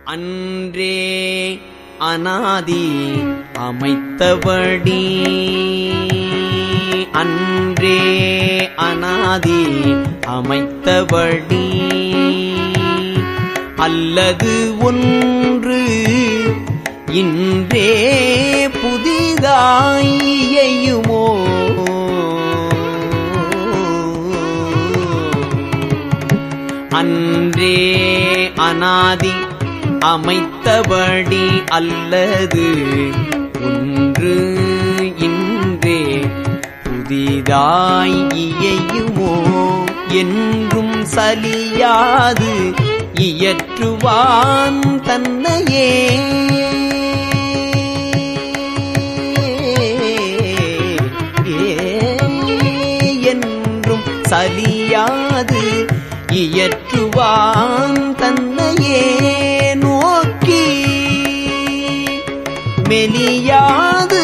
அன்றே அனாதி அமைத்தபடி அன்றே அனாதி அமைத்தபடி அல்லது ஒன்று இன்றே புதிதாயுமோ அன்றே அனாதி அமைத்தபடி அல்லது ஒன்று இன்றே புதிதாய் இயையுமோ என்றும் சலியாது இயற்றுவான் தன்னையே என்றும் சலியாது இயற்றுவான் தன்னையே நோக்கி மெலியாது